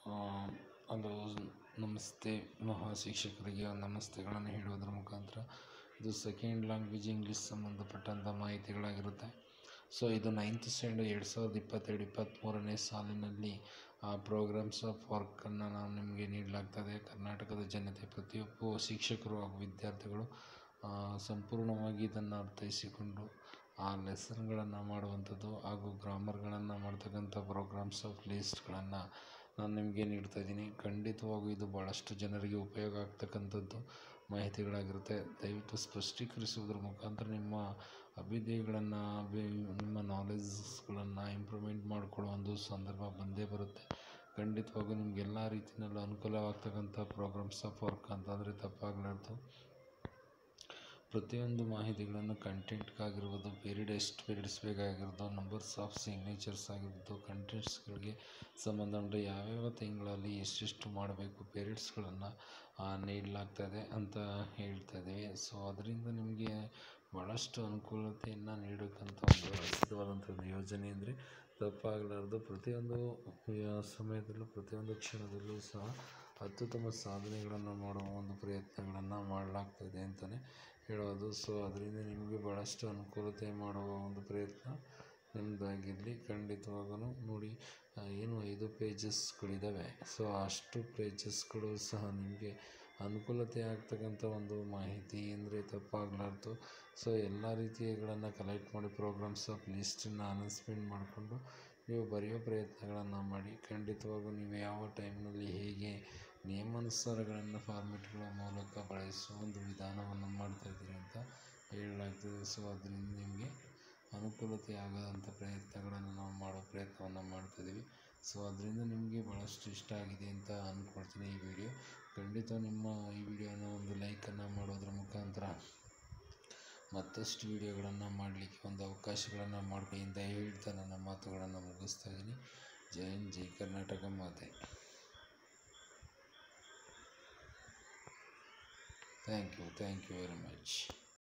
hello ನಮಸ್ತೆ ಮಹಾ ಶಿಕ್ಷಕರಿಗೆ ನಮಸ್ತೆಗಳನ್ನು ಹೇಳುವುದರ ಮುಖಾಂತರ ಇದು ಸೆಕೆಂಡ್ ಲ್ಯಾಂಗ್ವೇಜ್ ಇಂಗ್ಲೀಷ್ ಸಂಬಂಧಪಟ್ಟಂಥ ಮಾಹಿತಿಗಳಾಗಿರುತ್ತೆ ಸೊ ಇದು ನೈನ್ತ್ ಸ್ಟ್ಯಾಂಡರ್ಡ್ ಎರಡು ಸಾವಿರದ ಇಪ್ಪತ್ತೆರಡು ಇಪ್ಪತ್ತ್ಮೂರನೇ ಸಾಲಿನಲ್ಲಿ ಪ್ರೋಗ್ರಾಮ್ಸ್ ಆಫ್ ವರ್ಕನ್ನು ನಾವು ನಿಮಗೆ ನೀಡಲಾಗ್ತದೆ ಕರ್ನಾಟಕದ ಜನತೆ ಪ್ರತಿಯೊಬ್ಬ ಶಿಕ್ಷಕರು ಹಾಗೂ ವಿದ್ಯಾರ್ಥಿಗಳು ಸಂಪೂರ್ಣವಾಗಿ ಇದನ್ನು ಅರ್ಥೈಸಿಕೊಂಡು ಆ ಲೆಸನ್ಗಳನ್ನು ಮಾಡುವಂಥದ್ದು ಹಾಗೂ ಗ್ರಾಮರ್ಗಳನ್ನು ಮಾಡ್ತಕ್ಕಂಥ ಪ್ರೋಗ್ರಾಮ್ಸ್ ಆಫ್ ಲಿಸ್ಟ್ಗಳನ್ನು ನಾನು ನಿಮಗೆ ನೀಡ್ತಾ ಇದ್ದೀನಿ ಖಂಡಿತವಾಗೂ ಇದು ಭಾಳಷ್ಟು ಜನರಿಗೆ ಉಪಯೋಗ ಆಗ್ತಕ್ಕಂಥದ್ದು ಮಾಹಿತಿಗಳಾಗಿರುತ್ತೆ ದಯವಿಟ್ಟು ಸ್ಪಷ್ಟೀಕರಿಸುವುದರ ಮುಖಾಂತರ ನಿಮ್ಮ ಅಭ್ಯುದಯಗಳನ್ನು ಅಭಿ ನಿಮ್ಮ ನಾಲೆಜ್ಗಳನ್ನು ಇಂಪ್ರೂವ್ಮೆಂಟ್ ಮಾಡಿಕೊಳ್ಳೋ ಒಂದು ಸಂದರ್ಭ ಬಂದೇ ಬರುತ್ತೆ ಖಂಡಿತವಾಗೂ ನಿಮಗೆಲ್ಲ ರೀತಿಯಲ್ಲೂ ಅನುಕೂಲವಾಗ್ತಕ್ಕಂಥ ಪ್ರೋಗ್ರಾಮ್ಸ್ ಆಫ್ ವರ್ಕ್ ಅಂತಂದರೆ ತಪ್ಪಾಗಲಾರ್ದು ಪ್ರತಿಯೊಂದು ಮಾಹಿತಿಗಳನ್ನು ಕಂಟೆಂಟ್ಗಾಗಿರ್ಬೋದು ಪೀರಿಯಡ್ ಎಷ್ಟು ಪೀರಿಯಡ್ಸ್ ಬೇಕಾಗಿರೋದು ನಂಬರ್ಸ್ ಆಫ್ ಸಿಗ್ನೇಚರ್ಸ್ ಆಗಿರ್ಬೋದು ಕಂಟೆಂಟ್ಸ್ಗಳಿಗೆ ಸಂಬಂಧಪಟ್ಟ ಯಾವ್ಯಾವ ತಿಂಗಳಲ್ಲಿ ಎಷ್ಟೆಷ್ಟು ಮಾಡಬೇಕು ಪೀರಿಯಡ್ಸ್ಗಳನ್ನು ನೀಡಲಾಗ್ತದೆ ಅಂತ ಹೇಳ್ತಾ ಇದ್ದೀವಿ ಸೊ ಅದರಿಂದ ನಿಮಗೆ ಭಾಳಷ್ಟು ಅನುಕೂಲತೆಯನ್ನು ನೀಡಕ್ಕಂಥ ಒಂದು ಅದ್ಭುತವಾದಂಥದ್ದು ಯೋಜನೆ ಅಂದರೆ ತಪ್ಪಾಗಲಾರ್ದು ಪ್ರತಿಯೊಂದು ಸಮಯದಲ್ಲೂ ಪ್ರತಿಯೊಂದು ಕ್ಷಣದಲ್ಲೂ ಸಹ ಅತ್ಯುತ್ತಮ ಸಾಧನೆಗಳನ್ನು ಮಾಡುವ ಒಂದು ಪ್ರಯತ್ನಗಳನ್ನು ಮಾಡಲಾಗ್ತದೆ ಅಂತಲೇ ಹೇಳೋದು ಸೊ ಅದರಿಂದ ನಿಮಗೆ ಭಾಳಷ್ಟು ಅನುಕೂಲತೆ ಮಾಡುವ ಒಂದು ಪ್ರಯತ್ನ ನಿಮ್ಮದಾಗಿರಲಿ ಖಂಡಿತವಾಗೂ ನೋಡಿ ಏನು ಐದು ಪೇಜಸ್ಗಳಿದ್ದಾವೆ ಸೊ ಅಷ್ಟು ಪೇಜಸ್ಗಳು ಸಹ ನಿಮಗೆ ಅನುಕೂಲತೆ ಆಗ್ತಕ್ಕಂಥ ಒಂದು ಮಾಹಿತಿ ಅಂದರೆ ತಪ್ಪಾಗಲಾರ್ದು ಸೊ ಎಲ್ಲ ರೀತಿಗಳನ್ನು ಕಲೆಕ್ಟ್ ಮಾಡಿ ಪ್ರೋಗ್ರಾಮ್ಸ್ ಆಫ್ ಲಿಸ್ಟನ್ನು ಅನೌನ್ಸ್ಮೆಂಟ್ ಮಾಡಿಕೊಂಡು ನೀವು ಬರೆಯೋ ಪ್ರಯತ್ನಗಳನ್ನು ಮಾಡಿ ಖಂಡಿತವಾಗೂ ನೀವು ಯಾವ ಟೈಮ್ನಲ್ಲಿ ಹೇಗೆ ನಿಯಮಾನುಸಾರಗಳನ್ನು ಫಾರ್ಮೆಟ್ಗಳ ಮೂಲಕ ಬಳಸುವ ಒಂದು ವಿಧಾನವನ್ನು ಮಾಡ್ತಾಯಿದ್ದೀರಿ ಅಂತ ಹೇಳಲಾಗ್ತದೆ ಸೊ ಅದರಿಂದ ನಿಮಗೆ ಅನುಕೂಲತೆ ಆಗದಂಥ ಪ್ರಯತ್ನಗಳನ್ನು ನಾವು ಮಾಡೋ ಪ್ರಯತ್ನವನ್ನು ಮಾಡ್ತಾಯಿದ್ದೀವಿ ಸೊ ಅದರಿಂದ ನಿಮಗೆ ಭಾಳಷ್ಟು ಇಷ್ಟ ಆಗಿದೆ ಅಂತ ಅಂದ್ಕೊಳ್ತೀನಿ ಈ ವಿಡಿಯೋ ಖಂಡಿತ ನಿಮ್ಮ ಈ ವಿಡಿಯೋನ ಒಂದು ಲೈಕನ್ನು ಮಾಡೋದ್ರ ಮುಖಾಂತರ ಮತ್ತಷ್ಟು ವಿಡಿಯೋಗಳನ್ನು ಮಾಡಲಿಕ್ಕೆ ಒಂದು ಅವಕಾಶಗಳನ್ನು ಮಾಡ್ಕೊಳ್ಳಿ ಅಂತ ಹೇಳ್ತಾ ನನ್ನ ಮಾತುಗಳನ್ನು ಮುಗಿಸ್ತಾ ಇದ್ದೀನಿ ಜೈ ಹಿಂದ್ ಜೈ ಕರ್ನಾಟಕ ಮಾತೆ thank you thank you very much